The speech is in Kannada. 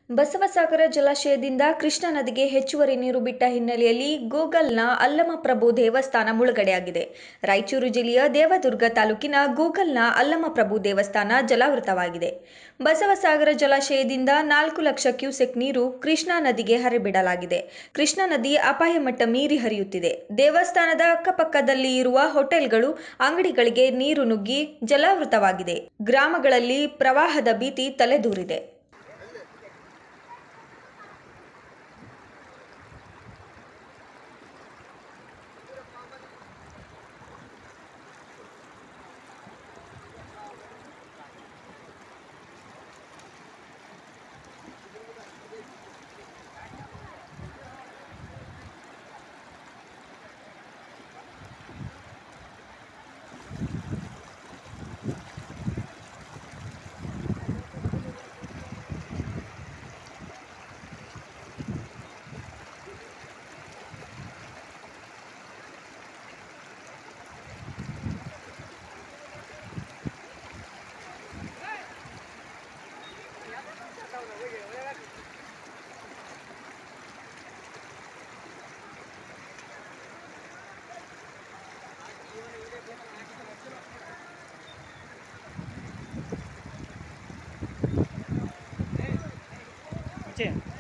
ಬಸವಸಾಗರ ಜಲಾಶಯದಿಂದ ಕೃಷ್ಣಾ ನದಿಗೆ ಹೆಚ್ಚುವರಿ ನೀರು ಬಿಟ್ಟ ಹಿನ್ನೆಲೆಯಲ್ಲಿ ಗೂಗಲ್ನ ಅಲ್ಲಮಪ್ರಭು ದೇವಸ್ಥಾನ ಮುಳುಗಡೆಯಾಗಿದೆ ರಾಯಚೂರು ಜಿಲ್ಲೆಯ ದೇವದುರ್ಗ ತಾಲೂಕಿನ ಗೂಗಲ್ನ ಅಲ್ಲಮಪ್ರಭು ದೇವಸ್ಥಾನ ಜಲಾವೃತವಾಗಿದೆ ಬಸವಸಾಗರ ಜಲಾಶಯದಿಂದ ನಾಲ್ಕು ಲಕ್ಷ ಕ್ಯೂಸೆಕ್ ನೀರು ಕೃಷ್ಣಾ ನದಿಗೆ ಹರಿಬಿಡಲಾಗಿದೆ ಕೃಷ್ಣಾ ನದಿ ಅಪಾಯ ಮಟ್ಟ ಮೀರಿ ಹರಿಯುತ್ತಿದೆ ದೇವಸ್ಥಾನದ ಅಕ್ಕಪಕ್ಕದಲ್ಲಿ ಇರುವ ಹೋಟೆಲ್ಗಳು ಅಂಗಡಿಗಳಿಗೆ ನೀರು ನುಗ್ಗಿ ಜಲಾವೃತವಾಗಿದೆ ಗ್ರಾಮಗಳಲ್ಲಿ ಪ್ರವಾಹದ ಭೀತಿ ತಲೆದೂರಿದೆ Oye,